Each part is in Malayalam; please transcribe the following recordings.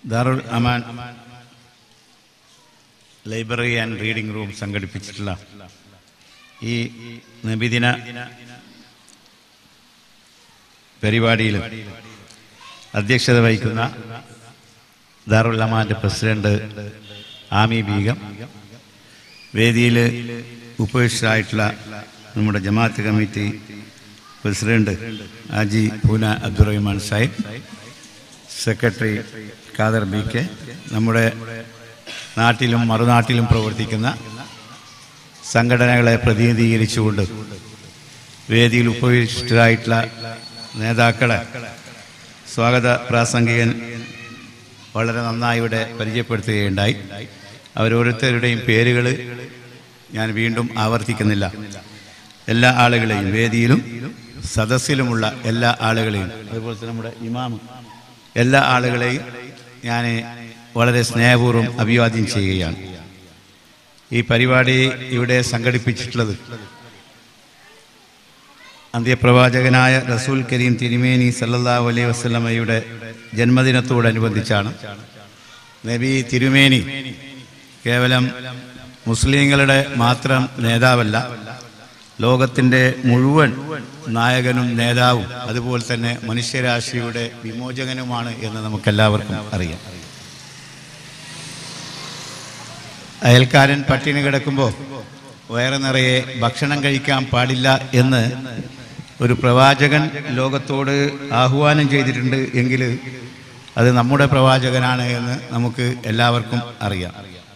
Darul Aman library and reading room സംഘടിപ്പിച്ചിട്ടുള്ള ഈ നബിദിന പരിപാടിയിൽ അധ്യക്ഷത വഹിക്കുന്ന ദാറുൽ അമാൻ്റെ പ്രസിഡന്റ് ആമി ബീഗം വേദിയിൽ ഉപവിഷ്ടരായിട്ടുള്ള നമ്മുടെ ജമാഅത്ത് committee president Haji Poona Abdurahman Sahib secretary Khader B K നമ്മുടെ നാട്ടിലും മറുനാട്ടിലും പ്രവർത്തിക്കുന്ന സംഘടനകളെ പ്രതിനിധീകരിച്ചുകൊണ്ട് വേദിയിൽ ഉപവിഷ്ടരായിട്ടുള്ള നേതാക്കളെ സ്വാഗത പ്രാസംഗികൻ വളരെ നന്നായി ഇവിടെ പരിചയപ്പെടുത്തുകയുണ്ടായി അവരോരോരുത്തരുടെയും പേരുകൾ ഞാൻ വീണ്ടും ആവർത്തിക്കുന്നില്ല എല്ലാ ആളുകളെയും വേദിയിലും സദസ്സിലുമുള്ള എല്ലാ ആളുകളെയും അതുപോലെ തന്നെ നമ്മുടെ ഇമാമ് എല്ലാ ആളുകളെയും ഞാൻ വളരെ സ്നേഹപൂർവ്വം അഭിവാദ്യം ചെയ്യുകയാണ് ഈ പരിപാടി ഇവിടെ സംഘടിപ്പിച്ചിട്ടുള്ളത് അന്ത്യപ്രവാചകനായ റസൂൽ കരീം തിരുമേനി സല്ലല്ലാഹു അലൈഹി വസല്ലമയുടെ ജന്മദിനത്തോടനുബന്ധിച്ചാണ് നബി തിരുമേനി കേവലം മുസ്ലിങ്ങളുടെ മാത്രം നേതാവല്ല ലോകത്തിൻ്റെ മുഴുവൻ നായകനും നേതാവും അതുപോലെ തന്നെ മനുഷ്യരാശിയുടെ വിമോചകനുമാണ് എന്ന് നമുക്കെല്ലാവർക്കും അറിയാം അയൽക്കാരൻ പട്ടിണി കിടക്കുമ്പോൾ വയറ് നിറയെ ഭക്ഷണം കഴിക്കാൻ പാടില്ല എന്ന് ഒരു പ്രവാചകൻ ലോകത്തോട് ആഹ്വാനം ചെയ്തിട്ടുണ്ട് എങ്കിൽ അത് നമ്മുടെ പ്രവാചകനാണ് എന്ന് നമുക്ക് എല്ലാവർക്കും അറിയാം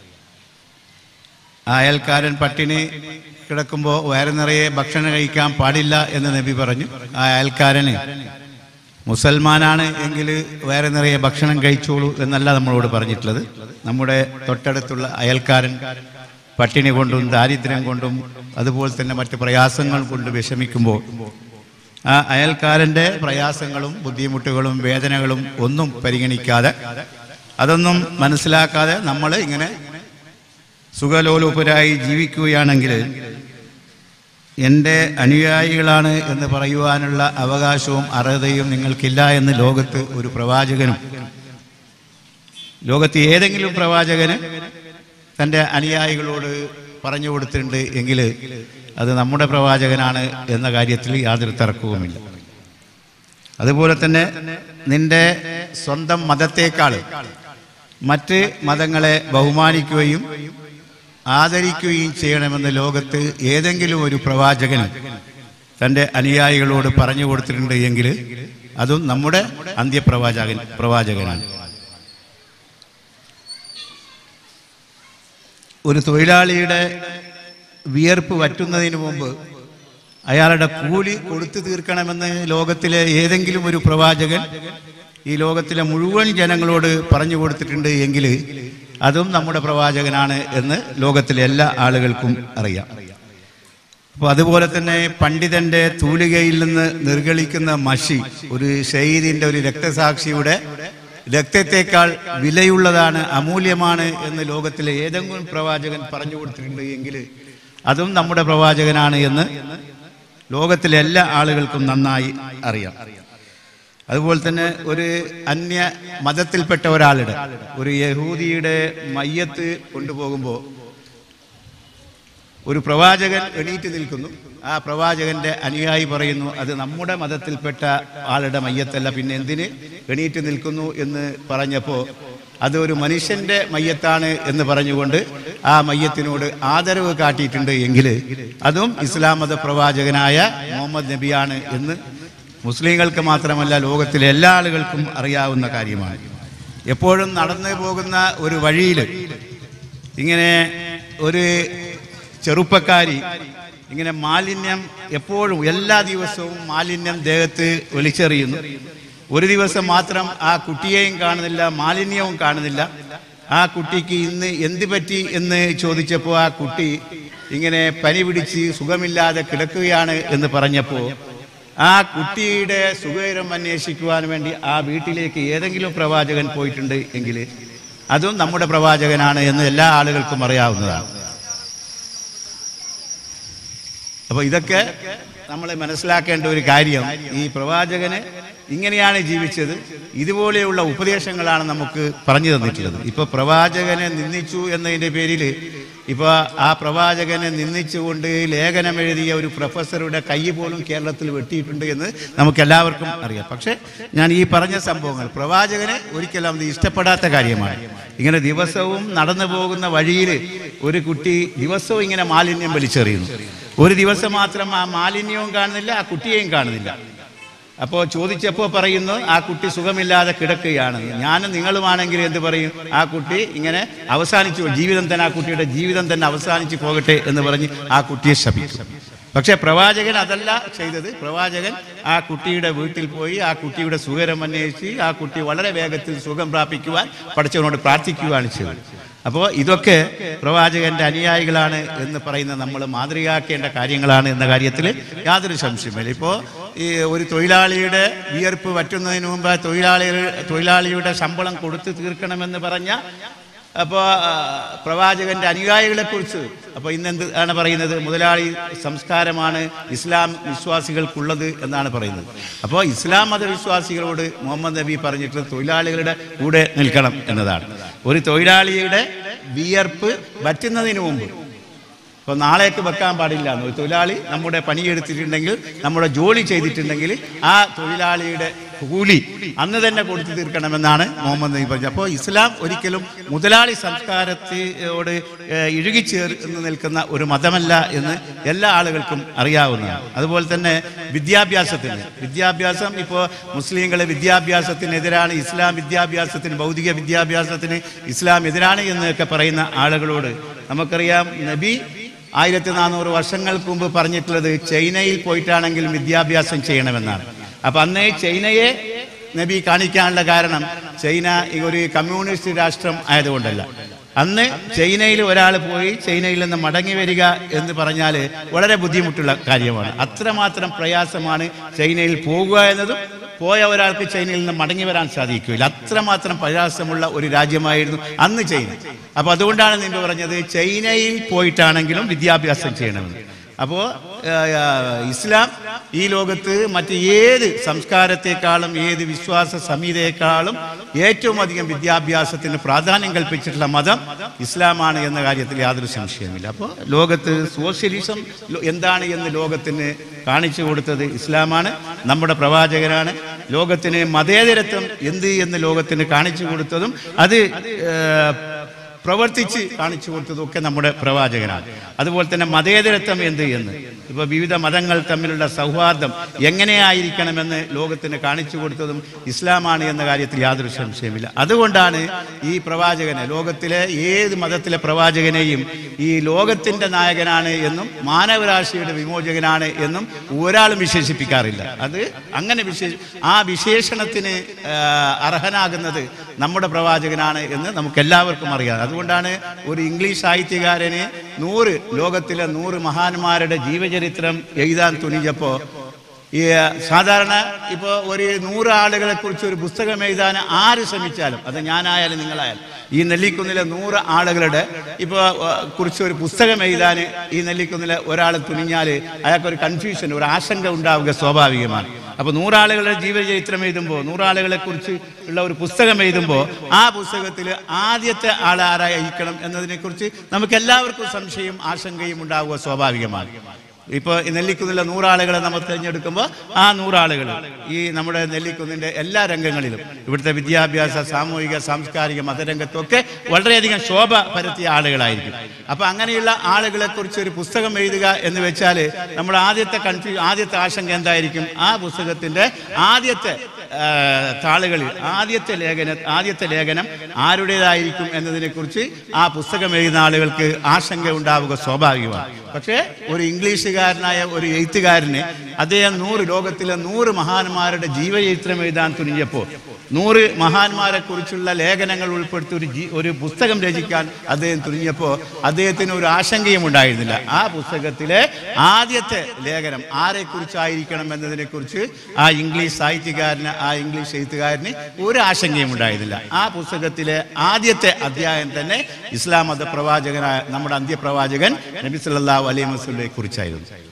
ആ അയൽക്കാരൻ പട്ടിണി കിടക്കുമ്പോൾ വയറ് നിറയെ ഭക്ഷണം കഴിക്കാൻ പാടില്ല എന്ന് നബി പറഞ്ഞു ആ അയൽക്കാരന് മുസൽമാനാണ് എങ്കിൽ വയറ് നിറയെ ഭക്ഷണം കഴിച്ചോളൂ എന്നല്ല നമ്മളോട് പറഞ്ഞിട്ടുള്ളത് നമ്മുടെ തൊട്ടടുത്തുള്ള അയൽക്കാരൻ പട്ടിണി കൊണ്ടും ദാരിദ്ര്യം കൊണ്ടും അതുപോലെ തന്നെ മറ്റ് പ്രയാസങ്ങൾ കൊണ്ട് വിഷമിക്കുമ്പോൾ ആ അയൽക്കാരൻ്റെ പ്രയാസങ്ങളും ബുദ്ധിമുട്ടുകളും വേദനകളും ഒന്നും പരിഗണിക്കാതെ അതൊന്നും മനസ്സിലാക്കാതെ നമ്മൾ ഇങ്ങനെ സുഖലോലുപരായി ജീവിക്കുകയാണെങ്കിൽ എൻ്റെ അനുയായികളാണ് എന്ന് പറയുവാനുള്ള അവകാശവും അർഹതയും നിങ്ങൾക്കില്ല എന്ന് ലോകത്ത് ഒരു പ്രവാചകനും ലോകത്ത് ഏതെങ്കിലും പ്രവാചകന് തൻ്റെ അനുയായികളോട് പറഞ്ഞു കൊടുത്തിട്ടുണ്ട് എങ്കിൽ അത് നമ്മുടെ പ്രവാചകനാണ് എന്ന കാര്യത്തിൽ യാതൊരു തർക്കവുമില്ല അതുപോലെ തന്നെ നിന്റെ സ്വന്തം മതത്തേക്കാൾ മറ്റ് മതങ്ങളെ ബഹുമാനിക്കുകയും ആദരിക്കുകയും ചെയ്യണമെന്ന് ലോകത്ത് ഏതെങ്കിലും ഒരു പ്രവാചകന് തൻ്റെ അനുയായികളോട് പറഞ്ഞു കൊടുത്തിട്ടുണ്ട് എങ്കിൽ അതും നമ്മുടെ അന്ത്യപ്രവാചകൻ പ്രവാചകനാണ് ഒരു തൊഴിലാളിയുടെ വിയർപ്പ് വറ്റുന്നതിന് മുമ്പ് അയാളുടെ കൂലി കൊടുത്തു തീർക്കണമെന്ന് ലോകത്തിലെ ഏതെങ്കിലും ഒരു പ്രവാചകൻ ഈ ലോകത്തിലെ മുഴുവൻ ജനങ്ങളോട് പറഞ്ഞു കൊടുത്തിട്ടുണ്ട് എങ്കിൽ അതും നമ്മുടെ പ്രവാചകനാണ് എന്ന് ലോകത്തിലെ എല്ലാ ആളുകൾക്കും അറിയാം അപ്പോൾ അതുപോലെ തന്നെ പണ്ഡിതന്റെ തൂലികയിൽ നിന്ന് നിർഗളിക്കുന്ന മഷി ഒരു ഷഹീദിന്റെ ഒരു രക്തസാക്ഷിയുടെ രക്തത്തെക്കാൾ വിലയുള്ളതാണ് അമൂല്യമാണ് എന്ന് ലോകത്തിലെ ഏതെങ്കിലും പ്രവാചകൻ പറഞ്ഞു കൊടുത്തിട്ടുണ്ട് എങ്കിൽ അതും നമ്മുടെ പ്രവാചകനാണ് എന്ന് ലോകത്തിലെ എല്ലാ ആളുകൾക്കും നന്നായി അറിയാം അതുപോലെ തന്നെ ഒരു അന്യ മതത്തിൽപ്പെട്ട ഒരാളുടെ ഒരു യഹൂദിയുടെ മയ്യത്ത് കൊണ്ടുപോകുമ്പോൾ ഒരു പ്രവാചകൻ എണീറ്റ് നിൽക്കുന്നു ആ പ്രവാചകന്റെ അനുയായി പറയുന്നു അത് നമ്മുടെ മതത്തിൽപ്പെട്ട ആളുടെ മയ്യത്തല്ല പിന്നെ എന്തിന് എണീറ്റ് നിൽക്കുന്നു എന്ന് പറഞ്ഞപ്പോൾ അത് ഒരു മനുഷ്യന്റെ മയ്യത്താണ് എന്ന് പറഞ്ഞുകൊണ്ട് ആ മയ്യത്തിനോട് ആദരവ് കാട്ടിയിട്ടുണ്ട് എങ്കിൽ അതും ഇസ്ലാം മത പ്രവാചകനായ മുഹമ്മദ് നബിയാണ് എന്ന് മുസ്ലിങ്ങൾക്ക് മാത്രമല്ല ലോകത്തിലെ എല്ലാ ആളുകൾക്കും അറിയാവുന്ന കാര്യമാണ് എപ്പോഴും നടന്നു പോകുന്ന ഒരു വഴിയിൽ ഇങ്ങനെ ഒരു ചെറുപ്പക്കാരി ഇങ്ങനെ മാലിന്യം എപ്പോഴും എല്ലാ ദിവസവും മാലിന്യം ദേഹത്ത് വലിച്ചെറിയുന്നു ഒരു ദിവസം മാത്രം ആ കുട്ടിയെയും കാണുന്നില്ല മാലിന്യവും കാണുന്നില്ല ആ കുട്ടിക്ക് ഇന്ന് എന്ത് പറ്റി എന്ന് ചോദിച്ചപ്പോൾ ആ കുട്ടി ഇങ്ങനെ പനി പിടിച്ച് സുഖമില്ലാതെ കിടക്കുകയാണ് എന്ന് പറഞ്ഞപ്പോൾ ആ കുട്ടിയുടെ സുഖകരം അന്വേഷിക്കുവാൻ വേണ്ടി ആ വീട്ടിലേക്ക് ഏതെങ്കിലും പ്രവാചകൻ പോയിട്ടുണ്ട് എങ്കിൽ അതും നമ്മുടെ പ്രവാചകനാണ് എന്ന് എല്ലാ ആളുകൾക്കും അറിയാവുന്നതാണ് അപ്പോൾ ഇതൊക്കെ നമ്മൾ മനസ്സിലാക്കേണ്ട ഒരു കാര്യം ഈ പ്രവാചകന് ഇങ്ങനെയാണ് ജീവിച്ചത് ഇതുപോലെയുള്ള ഉപദേശങ്ങളാണ് നമുക്ക് പറഞ്ഞു തന്നിട്ടുള്ളത് ഇപ്പൊ പ്രവാചകനെ നിന്ദിച്ചു എന്നതിന്റെ പേരിൽ ഇപ്പൊ ആ പ്രവാചകനെ നിന്ദിച്ചുകൊണ്ട് ലേഖനം എഴുതിയ ഒരു പ്രൊഫസറുടെ കൈ പോലും കേരളത്തിൽ വെട്ടിയിട്ടുണ്ട് എന്ന് നമുക്ക് എല്ലാവർക്കും അറിയാം പക്ഷെ ഞാൻ ഈ പറഞ്ഞ സംഭവങ്ങൾ പ്രവാചകനെ ഒരിക്കലും അത് ഇഷ്ടപ്പെടാത്ത കാര്യമാണ് ഇങ്ങനെ ദിവസവും നടന്നു പോകുന്ന വഴിയിൽ ഒരു കുട്ടി ദിവസവും ഇങ്ങനെ മാലിന്യം വലിച്ചെറിയുന്നു ഒരു ദിവസം മാത്രം ആ മാലിന്യവും കാണുന്നില്ല ആ കുട്ടിയെയും കാണുന്നില്ല അപ്പോൾ ചോദിച്ചപ്പോൾ പറയുന്നു ആ കുട്ടി സുഖമില്ലാതെ കിടക്കുകയാണ് ഞാനും നിങ്ങളുമാണെങ്കിൽ എന്ത് പറയും ആ കുട്ടി ഇങ്ങനെ അവസാനിച്ചു ജീവിതം തന്നെ ആ കുട്ടിയുടെ ജീവിതം തന്നെ അവസാനിച്ചു പോകട്ടെ എന്ന് പറഞ്ഞ് ആ കുട്ടിയെ ശപിക്കും പക്ഷെ പ്രവാചകൻ അതല്ല ചെയ്തത് പ്രവാചകൻ ആ കുട്ടിയുടെ വീട്ടിൽ പോയി ആ കുട്ടിയുടെ സുഖരം അന്വേഷിച്ച് ആ കുട്ടി വളരെ വേഗത്തിൽ സുഖം പ്രാപിക്കുവാൻ പഠിച്ചവനോട് പ്രാർത്ഥിക്കുകയാണ് ചെയ്തത് അപ്പോൾ ഇതൊക്കെ പ്രവാചകന്റെ അനുയായികളാണ് എന്ന് പറയുന്ന നമ്മൾ മാതൃകയാക്കേണ്ട കാര്യങ്ങളാണ് എന്ന കാര്യത്തിൽ യാതൊരു സംശയമില്ല ഇപ്പോൾ ഈ ഒരു തൊഴിലാളിയുടെ വിയർപ്പ് വറ്റുന്നതിന് മുമ്പ് തൊഴിലാളികൾ തൊഴിലാളിയുടെ ശമ്പളം കൊടുത്തു തീർക്കണമെന്ന് പറഞ്ഞ അപ്പോൾ പ്രവാചകന്റെ അനുയായികളെ കുറിച്ച് അപ്പോൾ ഇന്ന് എന്ത് ആണ് പറയുന്നത് മുതലാളി സംസ്കാരമാണ് ഇസ്ലാം വിശ്വാസികൾക്കുള്ളത് എന്നാണ് പറയുന്നത് അപ്പോൾ ഇസ്ലാം മതവിശ്വാസികളോട് മുഹമ്മദ് നബി പറഞ്ഞിട്ട് തൊഴിലാളികളുടെ കൂടെ നിൽക്കണം എന്നതാണ് ഒരു തൊഴിലാളിയുടെ വിയർപ്പ് വറ്റുന്നതിന് മുമ്പ് ഇപ്പോൾ നാളേക്ക് വെക്കാൻ പാടില്ല എന്ന് ഒരു തൊഴിലാളി നമ്മുടെ പണിയെടുത്തിട്ടുണ്ടെങ്കിൽ നമ്മുടെ ജോലി ചെയ്തിട്ടുണ്ടെങ്കിൽ ആ തൊഴിലാളിയുടെ കൂലി അന്ന് തന്നെ കൊടുത്തു തീർക്കണമെന്നാണ് മുഹമ്മദ് നബി പറഞ്ഞത് അപ്പോൾ ഇസ്ലാം ഒരിക്കലും മുതലാളി സംസ്കാരത്തോട് ഏഹ്, ഇഴുകിച്ചേർന്ന് നിൽക്കുന്ന ഒരു മതമല്ല എന്ന് എല്ലാ ആളുകൾക്കും അറിയാവുന്നതാണ് അതുപോലെ തന്നെ വിദ്യാഭ്യാസത്തിന് വിദ്യാഭ്യാസം ഇപ്പോൾ മുസ്ലിങ്ങളെ വിദ്യാഭ്യാസത്തിനെതിരാണ് ഇസ്ലാം വിദ്യാഭ്യാസത്തിന് ഭൗതിക വിദ്യാഭ്യാസത്തിന് ഇസ്ലാം എതിരാണ് എന്നൊക്കെ പറയുന്ന ആളുകളോട് നമുക്കറിയാം നബി ആയിരത്തി നാനൂറ് വർഷങ്ങൾക്ക് മുമ്പ് പറഞ്ഞിട്ടുള്ളത് ചൈനയിൽ പോയിട്ടാണെങ്കിലും വിദ്യാഭ്യാസം ചെയ്യണമെന്നാണ് അപ്പൊ അന്ന് ചൈനയെ നബി കാണിക്കാനുള്ള കാരണം ചൈന ഈ ഒരു കമ്മ്യൂണിസ്റ്റ് രാഷ്ട്രം ആയതുകൊണ്ടല്ല അന്ന് ചൈനയിൽ ഒരാൾ പോയി ചൈനയിൽ നിന്ന് മടങ്ങി വരിക എന്ന് പറഞ്ഞാൽ വളരെ ബുദ്ധിമുട്ടുള്ള കാര്യമാണ് അത്രമാത്രം പ്രയാസമാണ് ചൈനയിൽ പോകുക എന്നതും പോയ ഒരാൾക്ക് ചൈനയിൽ നിന്ന് മടങ്ങി വരാൻ സാധിക്കില്ല അത്രമാത്രം പ്രയാസമുള്ള ഒരു രാജ്യമായിരുന്നു അന്ന് ചൈന അപ്പൊ അതുകൊണ്ടാണ് നിങ്ങൾ പറഞ്ഞത് ചൈനയിൽ പോയിട്ടാണെങ്കിലും വിദ്യാഭ്യാസം ചെയ്യണമെന്ന് അപ്പോൾ ഇസ്ലാം ഈ ലോകത്ത് മറ്റ് ഏത് സംസ്കാരത്തെക്കാളും ഏത് വിശ്വാസ സംഹിതയെക്കാളും ഏറ്റവും അധികം വിദ്യാഭ്യാസത്തിന് പ്രാധാന്യം കൽപ്പിച്ചിട്ടുള്ള മതം ഇസ്ലാമാണ് എന്ന കാര്യത്തിൽ യാതൊരു സംശയമില്ല അപ്പോൾ ലോകത്ത് സോഷ്യലിസം ലോ- എന്താണ് എന്ന് ലോകത്തിന് കാണിച്ചു കൊടുത്തത് ഇസ്ലാമാണ് നമ്മുടെ പ്രവാചകനാണ് ലോകത്തിന് മതേതരത്വം എന്ത് എന്ന് ലോകത്തിന് കാണിച്ചു കൊടുത്തതും അത് ഏഹ്, പ്രവർത്തിച്ച് കാണിച്ചു കൊടുത്തതൊക്കെ നമ്മുടെ പ്രവാചകനാണ് അതുപോലെ തന്നെ മതേതരത്വം എന്ത് എന്ന് ഇപ്പൊ വിവിധ മതങ്ങൾ തമ്മിലുള്ള സൗഹാർദ്ദം എങ്ങനെയായിരിക്കണമെന്ന് ലോകത്തിന് കാണിച്ചു കൊടുത്തതും ഇസ്ലാമാണ് എന്ന കാര്യത്തിൽ യാതൊരു സംശയമില്ല അതുകൊണ്ടാണ് ഈ പ്രവാചകനെ ലോകത്തിലെ ഏത് മതത്തിലെ പ്രവാചകനെയും ഈ ലോകത്തിന്റെ നായകനാണ് എന്നും മാനവരാശിയുടെ വിമോചകനാണ് എന്നും ഒരാളും വിശേഷിപ്പിക്കാറില്ല അത് അങ്ങനെ വിശേഷ ആ വിശേഷണത്തിന് ആ, അർഹനാകുന്നത് നമ്മുടെ പ്രവാചകനാണ് എന്ന് നമുക്ക് എല്ലാവർക്കും അറിയാം അതുകൊണ്ടാണ് ഒരു ഇംഗ്ലീഷ് സാഹിത്യകാരന് നൂറ് ലോകത്തിലെ നൂറ് മഹാന്മാരുടെ ജീവചരിത്രം എഴുതാൻ തുനിഞ്ഞപ്പോൾ ഈ സാധാരണ ഇപ്പോൾ ഒരു നൂറ് ആളുകളെ കുറിച്ച് ഒരു പുസ്തകം എഴുതാൻ ആര് ശ്രമിച്ചാലും അത് ഞാനായാലും നിങ്ങളായാലും ഈ നെല്ലിക്കുന്നിലെ നൂറ് ആളുകളുടെ ഇപ്പോൾ കുറിച്ച് ഒരു പുസ്തകം എഴുതാൻ ഈ നെല്ലിക്കുന്നിലെ ഒരാൾ തുനിഞ്ഞാൽ അയാൾക്കൊരു കൺഫ്യൂഷൻ ഒരു ആശങ്ക ഉണ്ടാവുക സ്വാഭാവികമാണ് അപ്പോൾ നൂറാളുകളുടെ ജീവചരിത്രം എഴുതുമ്പോൾ നൂറാളുകളെ കുറിച്ച് ഉള്ള ഒരു പുസ്തകം എഴുതുമ്പോൾ ആ പുസ്തകത്തിൽ ആദ്യത്തെ ആൾ ആരായിരിക്കണം എന്നതിനെക്കുറിച്ച് നമുക്ക് എല്ലാവർക്കും സംശയം ആശങ്കയും ഉണ്ടാവുക സ്വാഭാവികമാണ് ഇപ്പോൾ ഈ നെല്ലിക്കുന്നിലെ നൂറാളുകളെ നമ്മൾ തിരഞ്ഞെടുക്കുമ്പോൾ ആ നൂറാളുകൾ ഈ നമ്മുടെ നെല്ലിക്കുന്നിൻ്റെ എല്ലാ രംഗങ്ങളിലും ഇവിടുത്തെ വിദ്യാഭ്യാസ സാമൂഹിക സാംസ്കാരിക മതരംഗത്തൊക്കെ വളരെയധികം ശോഭ പരത്തിയ ആളുകളായിരിക്കും അപ്പോൾ അങ്ങനെയുള്ള ആളുകളെ കുറിച്ച് ഒരു പുസ്തകം എഴുതുക എന്ന് വെച്ചാൽ നമ്മുടെ ആദ്യത്തെ കൺഫ്യൂ ആദ്യത്തെ ആശങ്ക എന്തായിരിക്കും ആ പുസ്തകത്തിൻ്റെ ആദ്യത്തെ ആ, താളുകളിൽ ആദ്യത്തെ ലേഖന ആദ്യത്തെ ലേഖനം ആരുടേതായിരിക്കും എന്നതിനെക്കുറിച്ച് ആ പുസ്തകം എഴുതുന്ന ആളുകൾക്ക് ആശങ്ക ഉണ്ടാവുക സ്വാഭാവികമാണ് പക്ഷേ ഒരു ഇംഗ്ലീഷുകാരനായ ഒരു എഴുത്തുകാരന് അദ്ദേഹം നൂറ് ലോകത്തിലെ നൂറ് മഹാന്മാരുടെ ജീവചരിത്രം എഴുതാൻ തുനിഞ്ഞപ്പോൾ നൂറ് മഹാന്മാരെ കുറിച്ചുള്ള ലേഖനങ്ങൾ ഉൾപ്പെടുത്തി ഒരു ജീ ഒരു പുസ്തകം രചിക്കാൻ അദ്ദേഹം തുനിഞ്ഞപ്പോൾ അദ്ദേഹത്തിന് ഒരു ആശങ്കയും ഉണ്ടായിരുന്നില്ല ആ പുസ്തകത്തിലെ ആദ്യത്തെ ലേഖനം ആരെക്കുറിച്ചായിരിക്കണം എന്നതിനെക്കുറിച്ച് ആ ഇംഗ്ലീഷ് സാഹിത്യകാരന് ആ ഇംഗ്ലീഷ് എഴുത്തുകാരന് ഒരു ആശങ്കയും ഉണ്ടായിരുന്നില്ല ആ പുസ്തകത്തിലെ ആദ്യത്തെ അധ്യായം തന്നെ ഇസ്ലാം മത പ്രവാചകനായ നമ്മുടെ അന്ത്യപ്രവാചകൻ നബി സല്ലല്ലാഹു അലൈഹി വസല്ലമയെ കുറിച്ചായിരുന്നു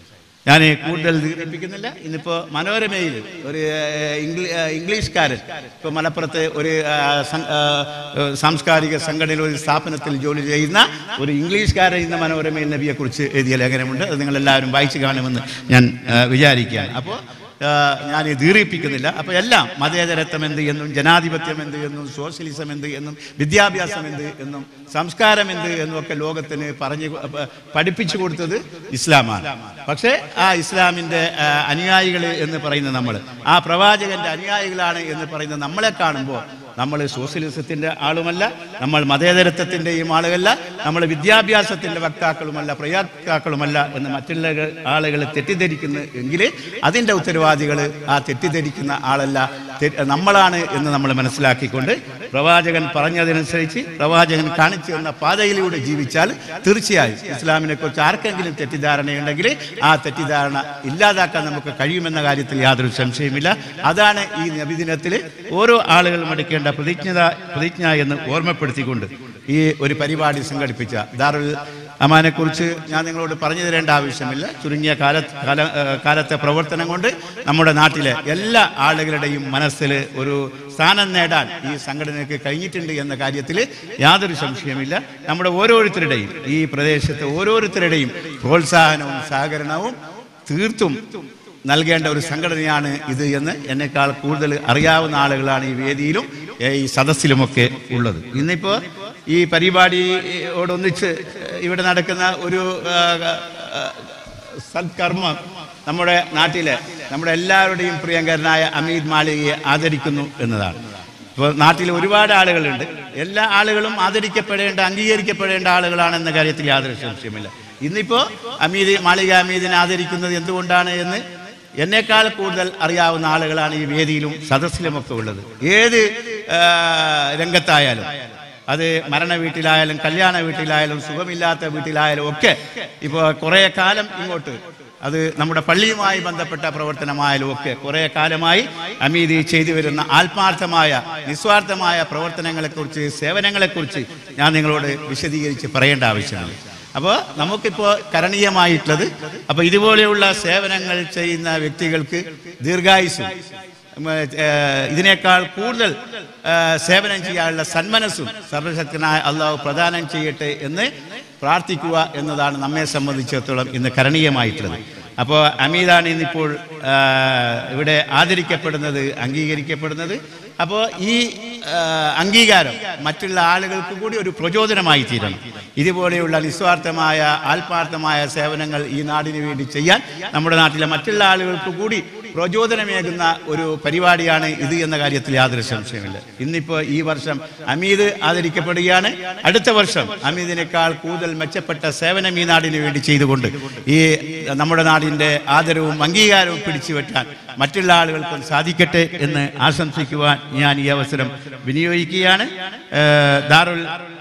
ഞാൻ കൂടുതൽ ദീർഘിപ്പിക്കുന്നില്ല ഇന്നിപ്പോൾ മനോരമയിൽ ഒരു ഏഹ്, ഇംഗ്ലീ- ഏഹ്, ഇംഗ്ലീഷുകാരൻ ഇപ്പോൾ മലപ്പുറത്ത് ഒരു ഏഹ്, സം- ഏഹ്, സാംസ്കാരിക സംഘടനയിൽ ഒരു സ്ഥാപനത്തിൽ ജോലി ചെയ്യുന്ന ഒരു ഇംഗ്ലീഷുകാരൻ ഇന്ന് മനോരമയിൽ നബിയെക്കുറിച്ച് എഴുതിയ ലേഖനമുണ്ട് അത് നിങ്ങളെല്ലാവരും വായിച്ചു കാണുമെന്ന് ഞാൻ ഏഹ്, വിചാരിക്കുകയാണ് അപ്പോൾ ഞാൻ ദീർഘിപ്പിക്കുന്നില്ല അപ്പോൾ എല്ലാം മതേതരത്വം എന്ത് എന്നും ജനാധിപത്യം എന്ത് എന്നും സോഷ്യലിസം എന്ത് എന്നും വിദ്യാഭ്യാസം എന്ത് എന്നും സംസ്കാരം എന്ത് എന്നും ഒക്കെ ലോകത്തിന് പറഞ്ഞു പ- പഠിപ്പിച്ചു കൊടുത്തത് ഇസ്ലാമാണ് പക്ഷേ ആ ഇസ്ലാമിൻ്റെ അനുയായികൾ എന്ന് പറയുന്ന നമ്മൾ ആ പ്രവാചകന്റെ അനുയായികളാണ് എന്ന് പറയുന്ന നമ്മളെ കാണുമ്പോൾ നമ്മൾ സോഷ്യലിസത്തിൻ്റെ ആളുമല്ല നമ്മൾ മതേതരത്വത്തിൻ്റെയും ആളുകല്ല നമ്മൾ വിദ്യാഭ്യാസത്തിൻ്റെ വക്താക്കളുമല്ല പ്രയാക്താക്കളുമല്ല എന്ന് മറ്റുള്ള ആളുകൾ തെറ്റിദ്ധരിക്കുന്നു എങ്കിൽ അതിൻ്റെ ഉത്തരവാദികൾ ആ തെറ്റിദ്ധരിക്കുന്ന ആളല്ല തെ- നമ്മളാണ് എന്ന് നമ്മൾ മനസ്സിലാക്കിക്കൊണ്ട് പ്രവാചകൻ പറഞ്ഞതനുസരിച്ച് പ്രവാചകൻ കാണിച്ചു തന്ന പാതയിലൂടെ ജീവിച്ചാൽ തീർച്ചയായും ഇസ്ലാമിനെ കുറിച്ച് ആർക്കെങ്കിലും തെറ്റിദ്ധാരണയുണ്ടെങ്കിൽ ആ തെറ്റിദ്ധാരണ ഇല്ലാതാക്കാൻ നമുക്ക് കഴിയുമെന്ന കാര്യത്തിൽ യാതൊരു സംശയമില്ല അതാണ് ഈ നബിദിനത്തിൽ ഓരോ ആളുകളും എടുക്കേണ്ട പ്രതിജ്ഞ പ്രതിജ്ഞ എന്ന് ഓർമ്മപ്പെടുത്തിക്കൊണ്ട് ഈ ഒരു പരിപാടി സംഘടിപ്പിച്ച ദാറുൽ അമാനെക്കുറിച്ച് ഞാൻ നിങ്ങളോട് പറഞ്ഞു തരേണ്ട ആവശ്യമില്ല ചുരുങ്ങിയ കാല കാല ഏഹ് കാലത്തെ പ്രവർത്തനം കൊണ്ട് നമ്മുടെ നാട്ടിലെ എല്ലാ ആളുകളുടെയും മനസ്സിൽ ഒരു സ്ഥാനം നേടാൻ ഈ സംഘടനയ്ക്ക് കഴിഞ്ഞിട്ടുണ്ട് എന്ന കാര്യത്തിൽ യാതൊരു സംശയമില്ല നമ്മുടെ ഓരോരുത്തരുടെയും ഈ പ്രദേശത്തെ ഓരോരുത്തരുടെയും പ്രോത്സാഹനവും സഹകരണവും തീർത്തും നൽകേണ്ട ഒരു സംഘടനയാണ് ഇത് എന്ന് എന്നെക്കാൾ കൂടുതൽ അറിയാവുന്ന ആളുകളാണ് ഈ വേദിയിലും ഏ, ഈ സദസ്സിലുമൊക്കെ ഉള്ളത് ഇന്നിപ്പോൾ ഈ പരിപാടിയോടൊന്നിച്ച് ഇവിടെ നടക്കുന്ന ഒരു ആ, ആ, സൽക്കർമ്മം നമ്മുടെ നാട്ടിലെ നമ്മുടെ എല്ലാവരുടെയും പ്രിയങ്കരനായ അമീദ് മാളികയെ ആദരിക്കുന്നു എന്നതാണ് ഇപ്പോൾ നാട്ടിൽ ഒരുപാട് ആളുകളുണ്ട് എല്ലാ ആളുകളും ആദരിക്കപ്പെടേണ്ട അംഗീകരിക്കപ്പെടേണ്ട ആളുകളാണെന്ന കാര്യത്തിൽ യാതൊരു സംശയമില്ല ഇന്നിപ്പോൾ അമീദ് മാളിക അമീദിനെ ആദരിക്കുന്നത് എന്തുകൊണ്ടാണ് എന്ന് എന്നേക്കാൾ കൂടുതൽ അറിയാവുന്ന ആളുകളാണ് ഈ വേദിയിലും സദസ്സിലുമൊക്കെ ഉള്ളത് ഏത് ആ, രംഗത്തായാലും അത് മരണ വീട്ടിലായാലും കല്യാണ വീട്ടിലായാലും സുഖമില്ലാത്ത വീട്ടിലായാലും ഒക്കെ ഇപ്പോൾ കുറേ കാലം ഇങ്ങോട്ട് അത് നമ്മുടെ പള്ളിയുമായി ബന്ധപ്പെട്ട പ്രവർത്തനമായാലും ഒക്കെ കുറേ കാലമായി അമീദി ചെയ്തു വരുന്ന ആത്മാർത്ഥമായ നിസ്വാർത്ഥമായ പ്രവർത്തനങ്ങളെക്കുറിച്ച് സേവനങ്ങളെക്കുറിച്ച് ഞാൻ നിങ്ങളോട് വിശദീകരിച്ച് പറയേണ്ട ആവശ്യമില്ല അപ്പോൾ നമുക്കിപ്പോൾ കരണീയമായിട്ടുള്ളത് അപ്പോൾ ഇതുപോലെയുള്ള സേവനങ്ങൾ ചെയ്യുന്ന വ്യക്തികൾക്ക് ദീർഘായുസും ഉം, ഏഹ്, ഇതിനേക്കാൾ കൂടുതൽ ഏഹ്, സേവനം ചെയ്യാനുള്ള സന്മനസ്സും സർവശക്തനായ അള്ളാഹു പ്രദാനം ചെയ്യട്ടെ എന്ന് പ്രാർത്ഥിക്കുക എന്നതാണ് നമ്മെ സംബന്ധിച്ചിടത്തോളം ഇന്ന് കരണീയമായിട്ടുള്ളത് അപ്പോൾ അമീദാണ് ഇന്നിപ്പോൾ ഏഹ്, ഇവിടെ ആദരിക്കപ്പെടുന്നത് അംഗീകരിക്കപ്പെടുന്നത് അപ്പോൾ ഈ ഏഹ്, അംഗീകാരം മറ്റുള്ള ആളുകൾക്ക് കൂടി ഒരു പ്രചോദനമായി തീരണം ഇതുപോലെയുള്ള നിസ്വാർത്ഥമായ ആത്മാർത്ഥമായ സേവനങ്ങൾ ഈ നാടിന് വേണ്ടി ചെയ്യാൻ നമ്മുടെ നാട്ടിലെ മറ്റുള്ള ആളുകൾക്ക് കൂടി പ്രചോദനമേകുന്ന ഒരു പരിപാടിയാണ് ഇത് എന്ന കാര്യത്തിൽ യാതൊരു സംശയമില്ല ഇന്നിപ്പോൾ ഈ വർഷം അമീദ് ആദരിക്കപ്പെടുകയാണ് അടുത്ത വർഷം അമീദിനേക്കാൾ കൂടുതൽ മെച്ചപ്പെട്ട സേവനം ഈ നാടിന് വേണ്ടി ചെയ്തുകൊണ്ട് ഈ നമ്മുടെ നാടിൻ്റെ ആദരവും അംഗീകാരവും പിടിച്ചു വെക്കാൻ മറ്റുള്ള ആളുകൾക്കും സാധിക്കട്ടെ എന്ന് ആശംസിക്കുവാൻ ഞാൻ ഈ അവസരം വിനിയോഗിക്കുകയാണ് ഏഹ് ദാറുൽ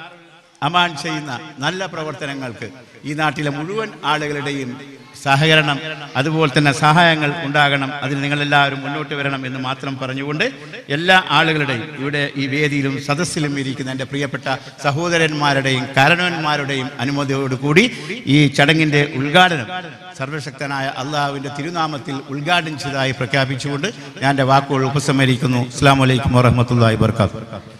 അമാൻ ചെയ്യുന്ന നല്ല പ്രവർത്തനങ്ങൾക്ക് ഈ നാട്ടിലെ മുഴുവൻ ആളുകളുടെയും സഹകരണം അതുപോലെ തന്നെ സഹായങ്ങൾ ഉണ്ടാകണം അതിന് നിങ്ങളെല്ലാവരും മുന്നോട്ട് വരണം എന്ന് മാത്രം പറഞ്ഞുകൊണ്ട് എല്ലാ ആളുകളുടെയും ഇവിടെ ഈ വേദിയിലും സദസ്സിലും ഇരിക്കുന്ന എൻ്റെ പ്രിയപ്പെട്ട സഹോദരന്മാരുടെയും കാരണവന്മാരുടെയും അനുമതിയോടുകൂടി ഈ ചടങ്ങിൻ്റെ ഉദ്ഘാടനം സർവശക്തനായ അള്ളാഹുവിൻ്റെ തിരുനാമത്തിൽ ഉദ്ഘാടനം ചെയ്തതായി പ്രഖ്യാപിച്ചുകൊണ്ട് ഞാൻ എൻ്റെ വാക്കുകൾ ഉപസംഹരിക്കുന്നു അസ്സാം വലൈക്കും വാഹമത്തല്ലാ വർക്കാത്തു